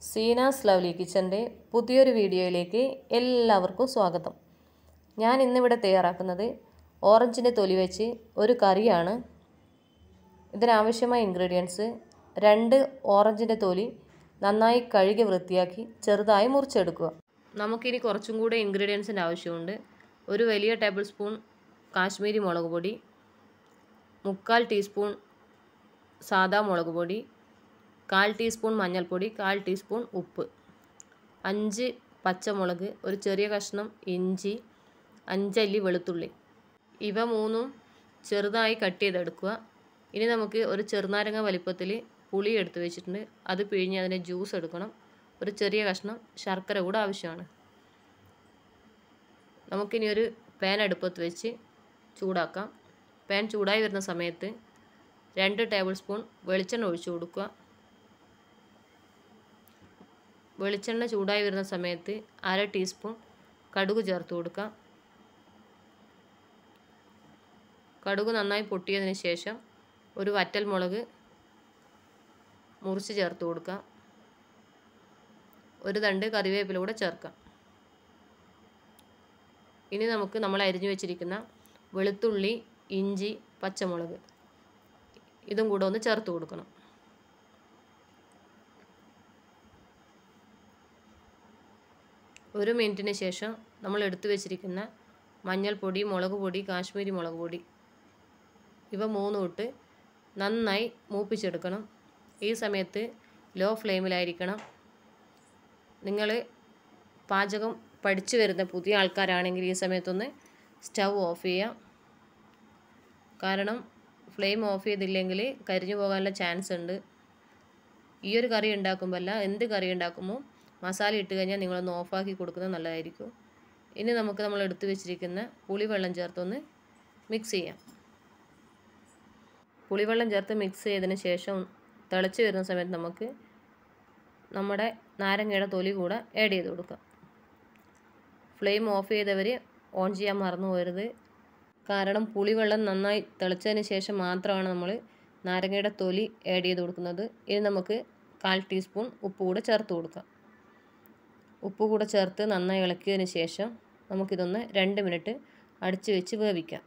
Seena's lovely കിച്ചൻ്റെ പുതിയൊരു വീഡിയോയിലേക്ക് എല്ലാവർക്കും സ്വാഗതം ഞാൻ ഇന്നിവിടെ തയ്യാറാക്കുന്നത് ഓറഞ്ചിൻ്റെ തൊലി വെച്ച് ഒരു കറിയാണ് ഇതിനാവശ്യമായ ഇൻഗ്രീഡിയൻസ് രണ്ട് ഓറഞ്ചിൻ്റെ തൊലി നന്നായി കഴുകി വൃത്തിയാക്കി ചെറുതായി മുറിച്ചെടുക്കുക നമുക്കിനി കുറച്ചും കൂടെ ഇൻഗ്രീഡിയൻസിൻ്റെ ആവശ്യമുണ്ട് ഒരു വലിയ ടേബിൾ സ്പൂൺ കാശ്മീരി മുളക് പൊടി മുക്കാൽ ടീസ്പൂൺ സാദാ മുളക് പൊടി കാൽ ടീസ്പൂൺ മഞ്ഞൾപ്പൊടി കാൽ ടീസ്പൂൺ ഉപ്പ് അഞ്ച് പച്ചമുളക് ഒരു ചെറിയ കഷ്ണം ഇഞ്ചി അഞ്ചല്ലി വെളുത്തുള്ളി ഇവ മൂന്നും ചെറുതായി കട്ട് ചെയ്തെടുക്കുക ഇനി നമുക്ക് ഒരു ചെറുനാരങ്ങ വലിപ്പത്തിൽ പുളി എടുത്ത് വെച്ചിട്ടുണ്ട് അത് പിഴിഞ്ഞ് അതിൻ്റെ ജ്യൂസ് എടുക്കണം ഒരു ചെറിയ കഷ്ണം ശർക്കര കൂടെ ആവശ്യമാണ് നമുക്കിനി ഒരു പാൻ അടുപ്പത്ത് വെച്ച് ചൂടാക്കാം പാൻ ചൂടായി വരുന്ന സമയത്ത് രണ്ട് ടേബിൾ സ്പൂൺ വെളിച്ചെണ്ണ ഒഴിച്ചു കൊടുക്കുക വെളിച്ചെണ്ണ ചൂടായി വരുന്ന സമയത്ത് അര ടീസ്പൂൺ കടുക് ചേർത്ത് കൊടുക്കുക കടുക് നന്നായി പൊട്ടിയതിന് ശേഷം ഒരു വറ്റൽ മുളക് മുറിച്ച് ചേർത്ത് കൊടുക്കുക ഒരു തണ്ട് കറിവേപ്പില കൂടെ ചേർക്കാം ഇനി നമുക്ക് നമ്മൾ അരിഞ്ഞു വെച്ചിരിക്കുന്ന വെളുത്തുള്ളി ഇഞ്ചി പച്ചമുളക് ഇതും കൂടെ ഒന്ന് ചേർത്ത് കൊടുക്കണം ഒരു മിനിറ്റിന് ശേഷം നമ്മൾ എടുത്തു വെച്ചിരിക്കുന്ന മഞ്ഞൾപ്പൊടി മുളക് പൊടി കാശ്മീരി മുളക് പൊടി ഇവ മൂന്നും ഇട്ട് നന്നായി മൂപ്പിച്ചെടുക്കണം ഈ സമയത്ത് ലോ ഫ്ലെയിമിലായിരിക്കണം നിങ്ങൾ പാചകം പഠിച്ചു വരുന്ന പുതിയ ആൾക്കാരാണെങ്കിൽ ഈ സമയത്തൊന്ന് സ്റ്റൗ ഓഫ് ചെയ്യാം കാരണം ഫ്ലെയിം ഓഫ് ചെയ്തില്ലെങ്കിൽ കരിഞ്ഞു പോകാനുള്ള ചാൻസ് ഉണ്ട് ഈ ഒരു കറി ഉണ്ടാക്കുമ്പോൾ അല്ല എന്ത് കറി ഉണ്ടാക്കുമ്പോൾ മസാല ഇട്ട് കഴിഞ്ഞാൽ നിങ്ങളൊന്ന് ഓഫാക്കി കൊടുക്കുന്നത് നല്ലതായിരിക്കും ഇനി നമുക്ക് നമ്മൾ എടുത്തു വെച്ചിരിക്കുന്ന പുളിവെള്ളം ചേർത്തൊന്ന് മിക്സ് ചെയ്യാം പുളിവെള്ളം ചേർത്ത് മിക്സ് ചെയ്തതിന് ശേഷം തിളച്ച് വരുന്ന സമയത്ത് നമുക്ക് നമ്മുടെ നാരങ്ങയുടെ തൊലി കൂടെ ആഡ് ചെയ്ത് കൊടുക്കാം ഫ്ലെയിം ഓഫ് ചെയ്തവർ ഓൺ ചെയ്യാൻ മറന്നു പോകരുത് കാരണം പുളിവെള്ളം നന്നായി തിളച്ചതിന് ശേഷം മാത്രമാണ് നമ്മൾ നാരങ്ങയുടെ തൊലി ആഡ് ചെയ്ത് കൊടുക്കുന്നത് ഇനി നമുക്ക് കാൽ ടീസ്പൂൺ ഉപ്പ് കൂടെ ചേർത്ത് കൊടുക്കാം ഉപ്പ് കൂടെ ചേർത്ത് നന്നായി ഇളക്കിയതിന് ശേഷം നമുക്കിതൊന്ന് രണ്ട് മിനിറ്റ് അടിച്ച് വെച്ച് വേവിക്കാം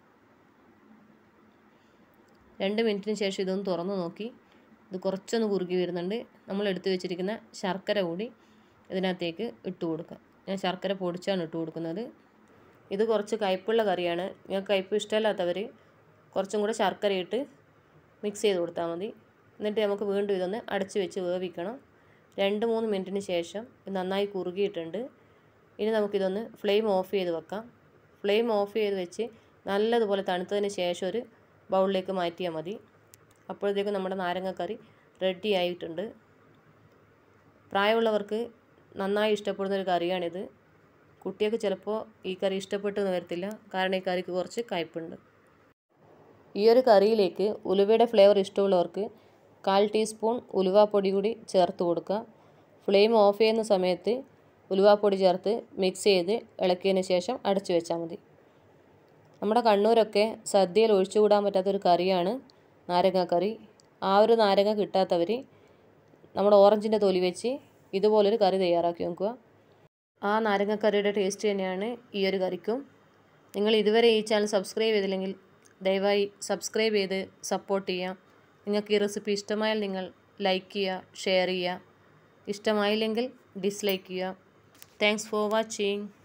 രണ്ട് മിനിറ്റിന് ശേഷം ഇതൊന്ന് തുറന്ന് നോക്കി ഇത് കുറച്ചൊന്ന് കുറുകി വരുന്നുണ്ട് നമ്മൾ എടുത്തു വെച്ചിരിക്കുന്ന ശർക്കര കൂടി ഇതിനകത്തേക്ക് ഇട്ട് കൊടുക്കാം ഞാൻ ശർക്കര പൊടിച്ചാണ് ഇട്ട് കൊടുക്കുന്നത് ഇത് കുറച്ച് കയ്പുള്ള കറിയാണ് ഞാൻ കയ്പ് ഇഷ്ടമല്ലാത്തവർ കുറച്ചും കൂടെ ശർക്കര ഇട്ട് മിക്സ് ചെയ്ത് കൊടുത്താൽ മതി എന്നിട്ട് നമുക്ക് വീണ്ടും ഇതൊന്ന് അടച്ച് വെച്ച് വേവിക്കണം രണ്ട് മൂന്ന് മിനിറ്റിന് ശേഷം ഇത് നന്നായി കുറുകിയിട്ടുണ്ട് ഇനി നമുക്കിതൊന്ന് ഫ്ലെയിം ഓഫ് ചെയ്ത് വെക്കാം ഫ്ലെയിം ഓഫ് ചെയ്ത് വെച്ച് നല്ലതുപോലെ തണുത്തതിന് ശേഷം ഒരു ബൗളിലേക്ക് മാറ്റിയാൽ മതി അപ്പോഴത്തേക്കും നമ്മുടെ നാരങ്ങക്കറി റെഡി ആയിട്ടുണ്ട് പ്രായമുള്ളവർക്ക് നന്നായി ഇഷ്ടപ്പെടുന്ന ഒരു കറിയാണിത് കുട്ടികൾക്ക് ചിലപ്പോൾ ഈ കറി ഇഷ്ടപ്പെട്ടെന്ന് വരത്തില്ല കാരണം ഈ കറിക്ക് കുറച്ച് കയ്പുണ്ട് ഈ ഒരു കറിയിലേക്ക് ഉലുവയുടെ ഫ്ലേവർ ഇഷ്ടമുള്ളവർക്ക് കാൽ ടീസ്പൂൺ ഉലുവാപ്പൊടി കൂടി ചേർത്ത് കൊടുക്കുക ഫ്ലെയിം ഓഫ് ചെയ്യുന്ന സമയത്ത് ഉലുവാപ്പൊടി ചേർത്ത് മിക്സ് ചെയ്ത് ഇളക്കിയതിന് ശേഷം അടച്ചു വെച്ചാൽ മതി നമ്മുടെ കണ്ണൂരൊക്കെ സദ്യയിൽ ഒഴിച്ചുകൂടാൻ പറ്റാത്തൊരു കറിയാണ് നാരങ്ങ കറി ആ ഒരു നാരങ്ങ കിട്ടാത്തവർ നമ്മുടെ ഓറഞ്ചിൻ്റെ തൊലി വെച്ച് ഇതുപോലൊരു കറി തയ്യാറാക്കി നോക്കുക ആ നാരങ്ങക്കറിയുടെ ടേസ്റ്റ് തന്നെയാണ് ഈ ഒരു കറിക്കും നിങ്ങൾ ഇതുവരെ ഈ ചാനൽ സബ്സ്ക്രൈബ് ചെയ്തില്ലെങ്കിൽ ദയവായി സബ്സ്ക്രൈബ് ചെയ്ത് സപ്പോർട്ട് ചെയ്യാം നിങ്ങൾക്ക് ഈ റെസിപ്പി ഇഷ്ടമായാൽ നിങ്ങൾ ലൈക്ക് ചെയ്യുക ഷെയർ ചെയ്യുക ഇഷ്ടമായില്ലെങ്കിൽ ഡിസ്ലൈക്ക് ചെയ്യുക താങ്ക്സ് ഫോർ വാച്ചിങ്